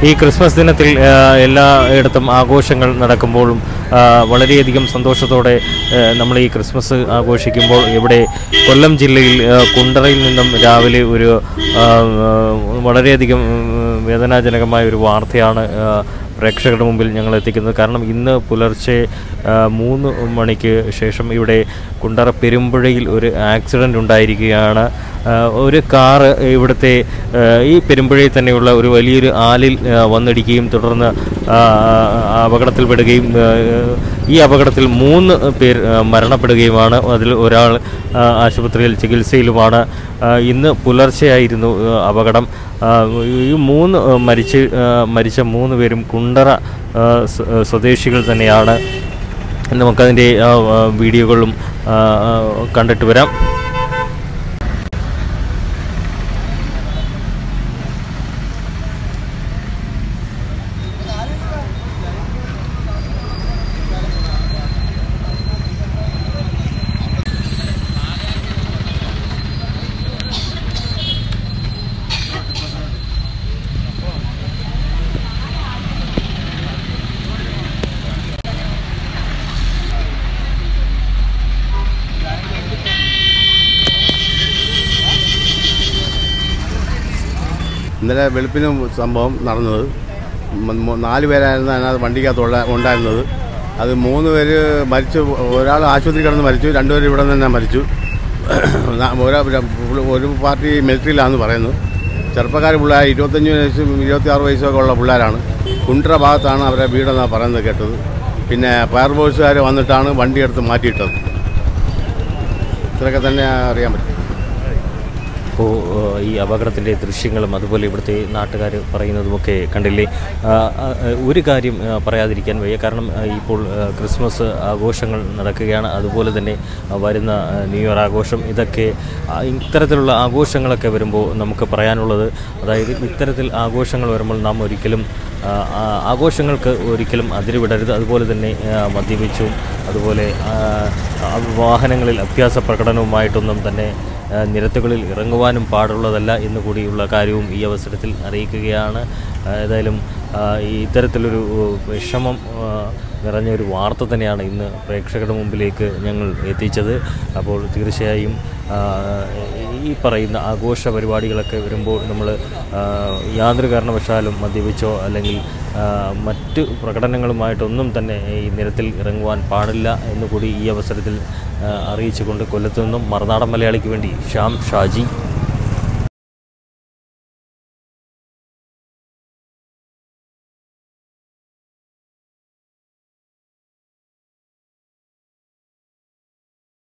ഈ ക്രിസ്മസ് ദിനത്തിൽ ആ, എല്ലായിടത്തും ആഘോഷങ്ങൾ നടക്കുമ്പോഴും ആ, വളരെയധികം സന്തോഷത്തോടെ ആ, നമ്മൾ ഈ ക്രിസ്മസ് ആഘോഷിക്കുമ്പോൾ ഇവിടെ കൊല്ലം ജില്ലയിൽ ആ, കുണ്ടറയിൽ നിന്നും രാവിലെ ഒരു ആ, ആ, വളരെയധികം ഉം, വേദനാജനകമായ ഒരു വാർത്തയാണ് ആ, പ്രേക്ഷകരുടെ മുമ്പിൽ ഞങ്ങൾ എത്തിക്കുന്നത് കാരണം ഇന്ന് പുലർച്ചെ ആ, മൂന്ന് മണിക്ക് ശേഷം ഇവിടെ കുണ്ടറ പെരുമ്പുഴയിൽ ഒരു ആക്സിഡൻ്റ് ഉണ്ടായിരിക്കുകയാണ് ആ, ഒരു കാറ് ഇവിടുത്തെ ആ, ഈ പെരുമ്പുഴയിൽ തന്നെയുള്ള ഒരു വലിയൊരു ആലിൽ ആ, വന്നിടിക്കുകയും തുടർന്ന് ആ, അപകടത്തിൽപ്പെടുകയും ആ, ഈ അപകടത്തിൽ മൂന്ന് പേർ ആ, മരണപ്പെടുകയുമാണ് അതിൽ ഒരാൾ ആ, ആശുപത്രിയിൽ ചികിത്സയിലുമാണ് ആ, ഇന്ന് പുലർച്ചെയായിരുന്നു ആ, അപകടം ആ, ഈ മൂന്ന് ആ, മരിച്ച് ആ, മരിച്ച മൂന്ന് പേരും കുണ്ടറ ആ, സ്വ- സ്വദേശികൾ തന്നെയാണ് നമുക്കതിൻ്റെ ആ, ആ, വീഡിയോകളും ആ, ആ, കണ്ടിട്ട് വരാം ഇന്നലെ വെളുപ്പിനും സംഭവം നടന്നത് മ- മ- നാല് പേരായിരുന്നു അതിനകത്ത് വണ്ടിക്കകത്ത് ഉള്ള- ഉണ്ടായിരുന്നത് അത് മൂന്ന് പേര് മരിച്ചു ഒരാൾ ആശുപത്രി കിടന്ന് മരിച്ചു രണ്ടുപേരും ഇവിടെ നിന്ന് തന്നെ മരിച്ചു ന- ഒരാ- ഒരു- ഒരു പാർട്ടി മിലിറ്ററിയിലാണെന്ന് പറയുന്നു ചെറുപ്പക്കാർ പിള്ളേർ ഇരുപത്തഞ്ച് വയസ്സും ഇരുപത്തി ആറ് വയസ്സൊക്കെ ഉള്ള പിള്ളേരാണ് കുണ്ട്ര ഭാഗത്താണ് അവരെ വീടെന്നാണ് പറയുന്നത് കേട്ടത് പിന്നെ ഫയർഫോഴ്സുകാർ വന്നിട്ടാണ് വണ്ടി എടുത്ത് മാറ്റിയിട്ടത് ഇത്രയൊക്കെ തന്നെ അറിയാൻ പറ്റും ഇപ്പോൾ ഈ അപകടത്തിൻ്റെ ദൃശ്യങ്ങളും അതുപോലെ ഇവിടുത്തെ നാട്ടുകാർ പറയുന്നതുമൊക്കെ കണ്ടില്ലേ ആ, ആ, ഒരു കാര്യം ആ, പറയാതിരിക്കാൻ വയ്യ കാരണം ആ, ഇപ്പോൾ ആ, ക്രിസ്മസ് ആഘോഷങ്ങൾ നടക്കുകയാണ് അതുപോലെ തന്നെ ആ, വരുന്ന ആ, ന്യൂ ഇയർ ആഘോഷം ഇതൊക്കെ ആ, ഇത്തരത്തിലുള്ള ആഘോഷങ്ങളൊക്കെ വരുമ്പോൾ നമുക്ക് പറയാനുള്ളത് അതായത് ഇത്തരത്തിൽ ആഘോഷങ്ങൾ വരുമ്പോൾ നാം ഒരിക്കലും ആ, ആ, ആഘോഷങ്ങൾക്ക് ഒരിക്കലും അതിരുവിടരുത് അതുപോലെ തന്നെ ആ, മദ്യപിച്ചും അതുപോലെ ആ, ആ, വാഹനങ്ങളിൽ അഭ്യാസ പ്രകടനവുമായിട്ടൊന്നും തന്നെ ആ, നിരത്തുകളിൽ ഇറങ്ങുവാനും പാടുള്ളതല്ല എന്ന് കൂടിയുള്ള കാര്യവും ഈ അവസരത്തിൽ അറിയിക്കുകയാണ് ആ, ഏതായാലും ആ, ഈ ഇത്തരത്തിലൊരു വിഷമം ആ, നിറഞ്ഞൊരു വാർത്ത തന്നെയാണ് ഇന്ന് പ്രേക്ഷകരുടെ മുമ്പിലേക്ക് ഞങ്ങൾ എത്തിച്ചത് അപ്പോൾ തീർച്ചയായും ആ, ഈ പറയുന്ന ആഘോഷ പരിപാടികളൊക്കെ വരുമ്പോൾ നമ്മൾ യാതൊരു കാരണവശാലും മദ്യപിച്ചോ അല്ലെങ്കിൽ ആ, മറ്റ് പ്രകടനങ്ങളുമായിട്ടൊന്നും തന്നെ ഈ നിരത്തിൽ ഇറങ്ങുവാൻ പാടില്ല എന്നുകൂടി ഈ അവസരത്തിൽ ആ, അറിയിച്ചുകൊണ്ട് കൊല്ലത്തു നിന്നും മറുനാടൻ മലയാളിക്ക് വേണ്ടി ശ്യാം ഷാജി